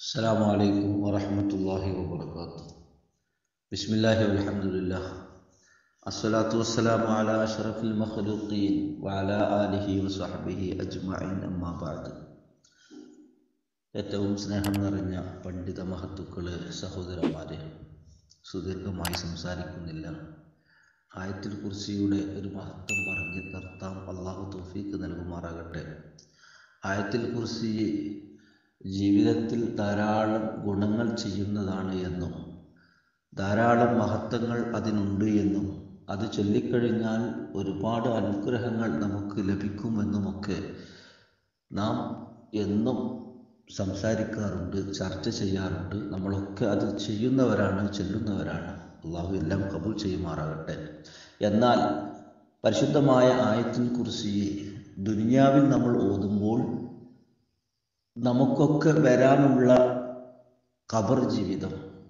السلام عليكم ورحمة الله وبركاته بسم الله والحمد لله الصلاة والسلام على أشرف المخلوقين وعلى آله وصحبه أجمعين أما بعد ഏറ്റവും സ്നേഹം നിറഞ്ഞ പണ്ഡിത മഹത്തുക്കളെ സഹോദരന്മാരെ സുദീർഘമായി സംസാരിക്കുന്നില്ല ആയത്തിൽ കുർസിയുടെ ഒരു മഹത്വം പറഞ്ഞ് നിർത്താം അള്ളാഹു തോഫീക്ക് നൽകുമാറാകട്ടെ ആയത്തിൽ കുർസി ജീവിതത്തിൽ ധാരാളം ഗുണങ്ങൾ ചെയ്യുന്നതാണ് എന്നും ധാരാളം മഹത്വങ്ങൾ അതിനുണ്ട് എന്നും അത് ചൊല്ലിക്കഴിഞ്ഞാൽ ഒരുപാട് അനുഗ്രഹങ്ങൾ നമുക്ക് ലഭിക്കുമെന്നുമൊക്കെ നാം എന്നും സംസാരിക്കാറുണ്ട് ചർച്ച ചെയ്യാറുണ്ട് നമ്മളൊക്കെ അത് ചെയ്യുന്നവരാണ് ചെല്ലുന്നവരാണ് അള്ളാഹു എല്ലാം കബൂൽ ചെയ്യുമാറാകട്ടെ എന്നാൽ പരിശുദ്ധമായ ആയത്തിൽ കുറിച്ച് ദുനിയാവിൽ നമ്മൾ ഓതുമ്പോൾ നമുക്കൊക്കെ വരാനുള്ള ഖബർ ജീവിതം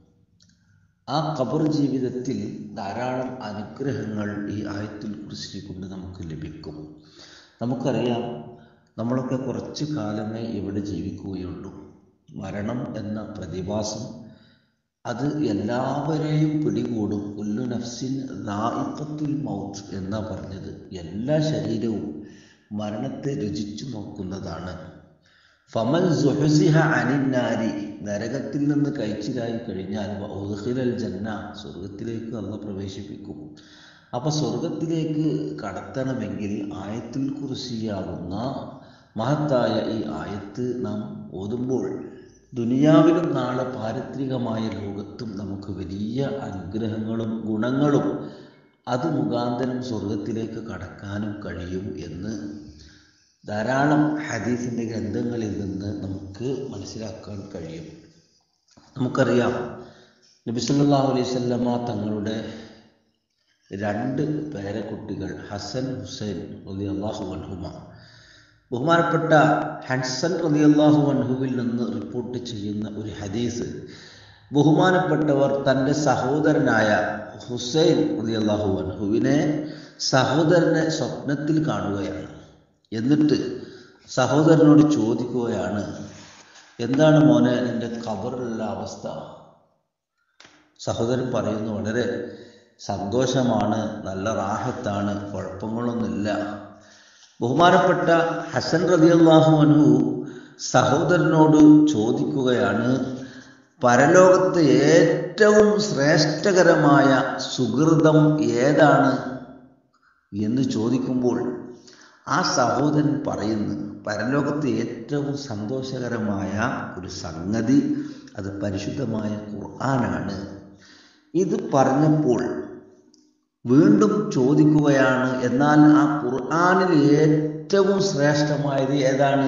ആ ഖബർ ജീവിതത്തിൽ ധാരാളം അനുഗ്രഹങ്ങൾ ഈ ആയത്തിൽ കുറിച്ച് കൊണ്ട് നമുക്ക് ലഭിക്കും നമുക്കറിയാം നമ്മളൊക്കെ കുറച്ച് കാലമേ ഇവിടെ ജീവിക്കുകയുള്ളൂ മരണം എന്ന പ്രതിഭാസം അത് എല്ലാവരെയും പിടികൂടും ഉല്ലു നഫ്സിൻ ദായിക്കത്തുൽ മൗത്ത് എന്നാ പറഞ്ഞത് എല്ലാ ശരീരവും മരണത്തെ രുചിച്ചു നോക്കുന്നതാണ് ഫമൻ സുഹസിഹ അനിന്നാരി നരകത്തിൽ നിന്ന് കഴിച്ചിലായി കഴിഞ്ഞാൽ ഔഹിലൽ ജന്ന സ്വർഗത്തിലേക്ക് അല്ല പ്രവേശിപ്പിക്കും അപ്പൊ സ്വർഗത്തിലേക്ക് കടത്തണമെങ്കിൽ ആയത്തിൽ കുറിശിയാകുന്ന മഹത്തായ ഈ ആയത്ത് നാം ഓതുമ്പോൾ ദുനിയാവിലും നാളെ പാരിത്രികമായ ലോകത്തും നമുക്ക് വലിയ അനുഗ്രഹങ്ങളും ഗുണങ്ങളും അത് മുഖാന്തരം സ്വർഗത്തിലേക്ക് കടക്കാനും കഴിയും എന്ന് ധാരാളം ഹദീസിൻ്റെ ഗ്രന്ഥങ്ങളിൽ നിന്ന് നമുക്ക് മനസ്സിലാക്കാൻ കഴിയും നമുക്കറിയാം നബിസല്ലാഹു അലൈഹി സ്വല്ലമ്മ തങ്ങളുടെ രണ്ട് പേരക്കുട്ടികൾ ഹസൻ ഹുസൈൻ റലി അള്ളാഹു അൻഹുമ ബഹുമാനപ്പെട്ട ഹൻസൻ റലി അള്ളാഹു അൻഹുവിൽ നിന്ന് റിപ്പോർട്ട് ചെയ്യുന്ന ഒരു ഹദീസ് ബഹുമാനപ്പെട്ടവർ തൻ്റെ സഹോദരനായ ഹുസൈൻ റലി അള്ളാഹു അൻഹുവിനെ സഹോദരനെ സ്വപ്നത്തിൽ കാണുകയാണ് എന്നിട്ട് സഹോദരനോട് ചോദിക്കുകയാണ് എന്താണ് മോനെ നിന്റെ ഖബറിലുള്ള അവസ്ഥ സഹോദരൻ പറയുന്നു വളരെ സന്തോഷമാണ് നല്ല റാഹത്താണ് കുഴപ്പങ്ങളൊന്നുമില്ല ബഹുമാനപ്പെട്ട ഹസൻ റലിയല്ലാഹു അനു സഹോദരനോട് ചോദിക്കുകയാണ് പരലോകത്ത് ഏറ്റവും ശ്രേഷ്ഠകരമായ സുഹൃതം ഏതാണ് എന്ന് ചോദിക്കുമ്പോൾ ആ സഹോദരൻ പറയുന്നു പരലോകത്ത് ഏറ്റവും സന്തോഷകരമായ ഒരു സംഗതി അത് പരിശുദ്ധമായ ഖുർആനാണ് ഇത് പറഞ്ഞപ്പോൾ വീണ്ടും ചോദിക്കുകയാണ് എന്നാൽ ആ ഖുർആാനിൽ ഏറ്റവും ശ്രേഷ്ഠമായത് ഏതാണ്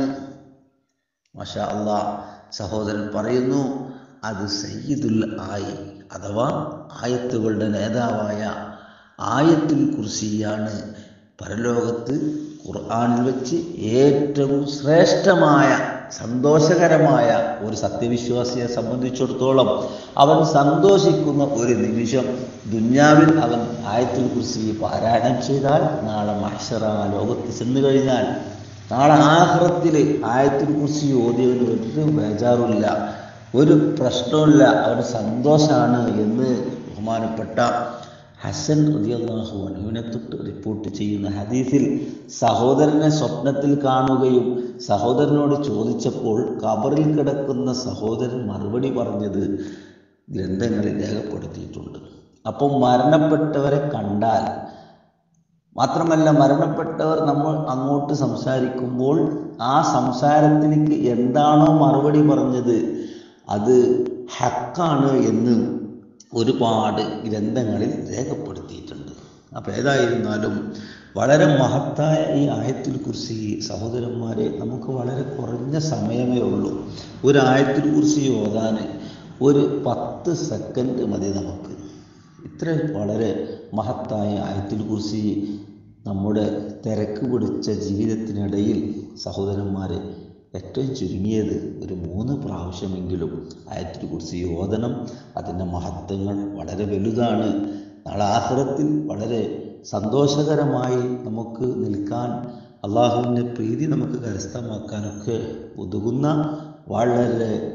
മഷാ അള്ളാ സഹോദരൻ പറയുന്നു അത് സയ്യിദുൽ ആയി അഥവാ ആയത്തുകളുടെ നേതാവായ ആയത്തുൽ കുർസിയാണ് പരലോകത്ത് ഖുർആാനിൽ വെച്ച് ഏറ്റവും ശ്രേഷ്ഠമായ സന്തോഷകരമായ ഒരു സത്യവിശ്വാസിയെ സംബന്ധിച്ചിടത്തോളം അവൻ സന്തോഷിക്കുന്ന ഒരു നിമിഷം ദുന്യാവിൽ അവൻ ആയത്തിൽ കുറിച്ച് പാരായണം ചെയ്താൽ നാളെ മഹ്ഷറ ലോകത്ത് ചെന്നു കഴിഞ്ഞാൽ നാളെ ആഹ്റത്തിൽ ആയത്തിൽ കുറിച്ച് ഓതിയവന് ഒരു ബേജാറുമില്ല ഒരു പ്രശ്നമില്ല അവന് സന്തോഷമാണ് എന്ന് ബഹുമാനപ്പെട്ട ഹസൻ റളിയല്ലാഹു അൻഹുവിനെ തൊട്ട് റിപ്പോർട്ട് ചെയ്യുന്ന ഹദീസിൽ സഹോദരനെ സ്വപ്നത്തിൽ കാണുകയും സഹോദരനോട് ചോദിച്ചപ്പോൾ കബറിൽ കിടക്കുന്ന സഹോദരൻ മറുപടി പറഞ്ഞത് ഗ്രന്ഥങ്ങളിൽ രേഖപ്പെടുത്തിയിട്ടുണ്ട് അപ്പം മരണപ്പെട്ടവരെ കണ്ടാൽ മാത്രമല്ല മരണപ്പെട്ടവർ നമ്മൾ അങ്ങോട്ട് സംസാരിക്കുമ്പോൾ ആ സംസാരത്തിലേക്ക് എന്താണോ മറുപടി പറഞ്ഞത് അത് ഹക്കാണ് എന്ന് ഒരുപാട് ഗ്രന്ഥങ്ങളിൽ രേഖപ്പെടുത്തിയിട്ടുണ്ട് അപ്പോൾ ഏതായിരുന്നാലും വളരെ മഹത്തായ ഈ ആയത്തിൽ കുറിച്ച് സഹോദരന്മാരെ നമുക്ക് വളരെ കുറഞ്ഞ സമയമേ ഉള്ളൂ ഒരു ആയത്തിൽ കുറിച്ച് ഓതാൻ ഒരു പത്ത് സെക്കൻഡ് മതി നമുക്ക് ഇത്ര വളരെ മഹത്തായ ആയത്തിൽ കുറിച്ച് നമ്മുടെ തിരക്ക് പിടിച്ച ജീവിതത്തിനിടയിൽ സഹോദരന്മാരെ ഏറ്റവും ചുരുങ്ങിയത് ഒരു മൂന്ന് പ്രാവശ്യമെങ്കിലും ആയത്തിൽ കുറിച്ച് ഓതണം അതിൻ്റെ മഹത്വങ്ങൾ വളരെ വലുതാണ് നാളെ ആഹ്റത്തിൽ വളരെ സന്തോഷകരമായി നമുക്ക് നിൽക്കാൻ അള്ളാഹുവിൻ്റെ പ്രീതി നമുക്ക് കരസ്ഥമാക്കാനൊക്കെ ഉതകുന്ന വളരെ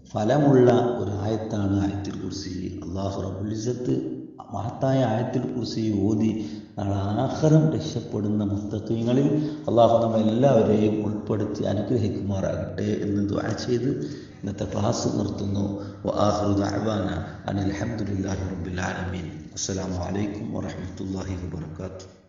ഫലമുള്ള ഒരു ആയത്താണ് ആയത്തിൽ കുറിച്ച് അള്ളാഹു റബുലിസത്ത് മഹത്തായ ആയത്തിൽ കുറിച്ച് ഓതി നാളെ ആഹ്റം രക്ഷപ്പെടുന്ന മുത്തത്വങ്ങളിൽ അള്ളാഹു നമ്മെല്ലാവരെയും ഉൾപ്പെടുത്തി അനുഗ്രഹിക്കുമാറാകട്ടെ എന്ന് ദ്വാ ചെയ്ത് ഇന്നത്തെ ക്ലാസ് നിർത്തുന്നു വആഖിറു ദഅവാന അനിൽ ഹംദുലില്ലാഹി റബ്ബിൽ ആലമീൻ അസ്സലാമു അലൈക്കും വറഹ്മത്തുള്ളാഹി വബറകാതുഹു